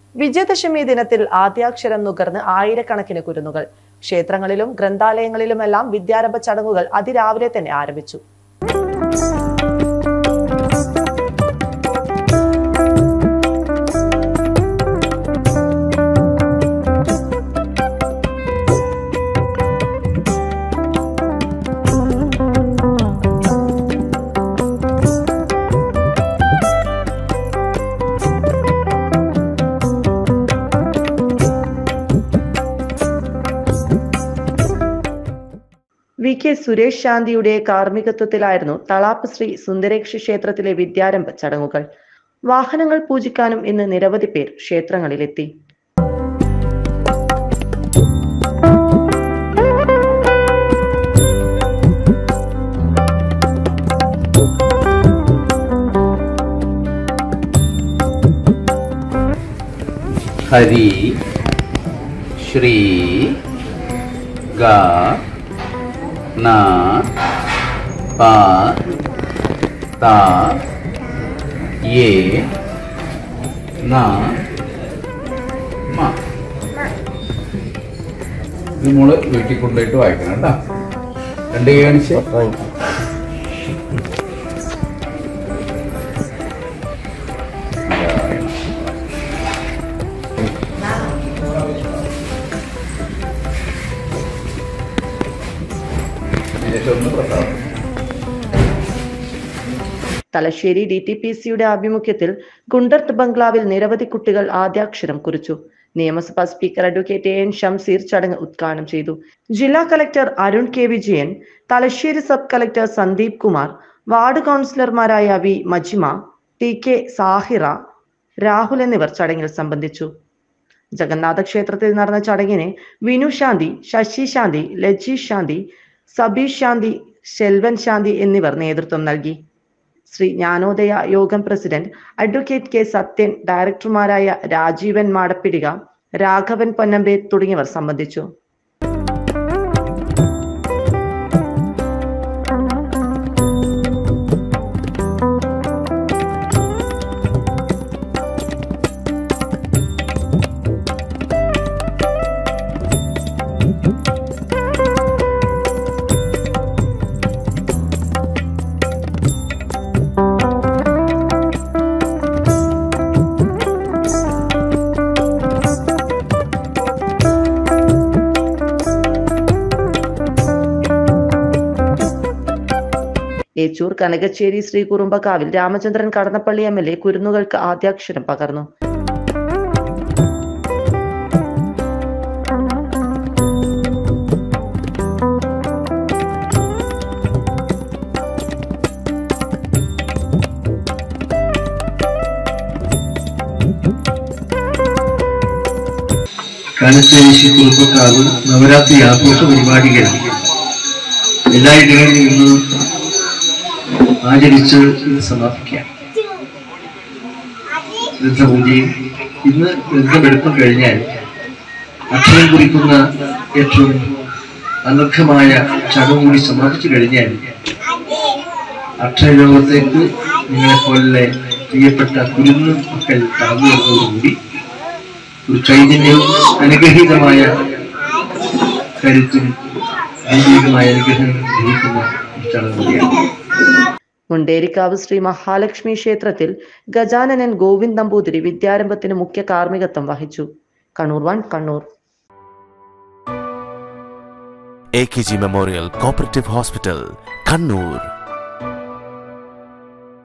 വിജയദശമി ദിനത്തിൽ ആദ്യാക്ഷരം നുകർന്ന് ആയിരക്കണക്കിന് കുരുന്നുകൾ ക്ഷേത്രങ്ങളിലും ഗ്രന്ഥാലയങ്ങളിലുമെല്ലാം വിദ്യാരംഭ ചടങ്ങുകൾ അതിരാവിലെ തന്നെ ആരംഭിച്ചു വി കെ സുരേഷ് ശാന്തിയുടെ കാർമ്മികത്വത്തിലായിരുന്നു തളാപ്പ് ശ്രീ സുന്ദരേക്ഷ ക്ഷേത്രത്തിലെ വിദ്യാരംഭ ചടങ്ങുകൾ വാഹനങ്ങൾ പൂജിക്കാനും ഇന്ന് നിരവധി പേർ ക്ഷേത്രങ്ങളിലെത്തി ഹരി ശ്രീ ഗ ന പ ത യേ ന മ ഇത് മോള് വീട്ടിൽ കൊണ്ടുപോയിട്ട് വായിക്കണം കേട്ടോ രണ്ട് കൈ കാണിച്ച് ഇതിലേക്ക് ഒന്ന് പ്രസാദം തലശ്ശേരി ഡി ടി പി സിയുടെ ആഭിമുഖ്യത്തിൽ ഗുണ്ടർട്ട് ബംഗ്ലാവിൽ നിരവധി കുട്ടികൾ ആദ്യാക്ഷരം കുറിച്ചു നിയമസഭാ speaker advocate A N Shamseer ചടങ്ങ് ഉദ്ഘാടനം ചെയ്തു ജില്ലാ collector Arun K Vijayan Thalassery sub collector Sandeep Kumar ward കൗൺസിലർമാരായ V Majima T K Sahira Rahul എന്നിവർ ചടങ്ങിൽ സംബന്ധിച്ചു ജഗന്നാഥ ക്ഷേത്രത്തിൽ നടന്ന ചടങ്ങിന് വിനു ശാന്തി ശശി ശാന്തി ലജീഷ് ശാന്തി സബീഷ് ശാന്തി ശെൽവൻ ശാന്തി എന്നിവർ നേതൃത്വം നൽകി Sree Jnanodaya Yogam president advocate K Sathyan ഡയറക്ടർമാരായ രാജീവൻ മാടപ്പിടിക രാഘവൻ പൊന്നമ്പേ തുടങ്ങിയവർ സംബന്ധിച്ചു ഏച്ചൂർ കനകച്ചേരി ശ്രീ കുറുമ്പക്കാവിൽ Ramachandran Kadannappally M L A കുരുന്നുകൾക്ക് ആദ്യാക്ഷരം പകർന്നു കാലത്തേശി കുറുപ്പക്കാവ് നവരാത്രി ആഘോഷ പരിപാടികൾ എല്ലായിടങ്ങളിൽ നിന്ന് ആചരിച്ച് ഇത് സമാപിക്കാം ഗ്രന്ഥപൂജയും ഇന്ന് ഗ്രന്ഥമെടുപ്പം കഴിഞ്ഞാൽ അക്ഷരം കുറിക്കുന്ന ഏറ്റവും അനർഘമായ ചടങ്ങ് കൂടി സമാപിച്ചു കഴിഞ്ഞാൽ അക്ഷരലോകത്തേക്ക് നിങ്ങളെപ്പോലെ പ്രിയപ്പെട്ട കുരുന്നു മക്കൾ കടന്നു വരുന്നതോടുകൂടി ഒരു ചൈതന്യവും അനുഗ്രഹീതമായ കരുത്തും ദൈവികമായ അനുഗ്രഹം ലഭിക്കുന്ന ഒരു ചടങ്ങ് കൂടിയാണ് മുണ്ടേരിക്കാവ് ശ്രീ മഹാലക്ഷ്മി ക്ഷേത്രത്തിൽ ഗജാനനൻ ഗോവിന്ദ് നമ്പൂതിരി വിദ്യാരംഭത്തിന് മുഖ്യ കാർമ്മികത്വം വഹിച്ചു Kannur one Kannur A K G memorial cooperative hospital Kannur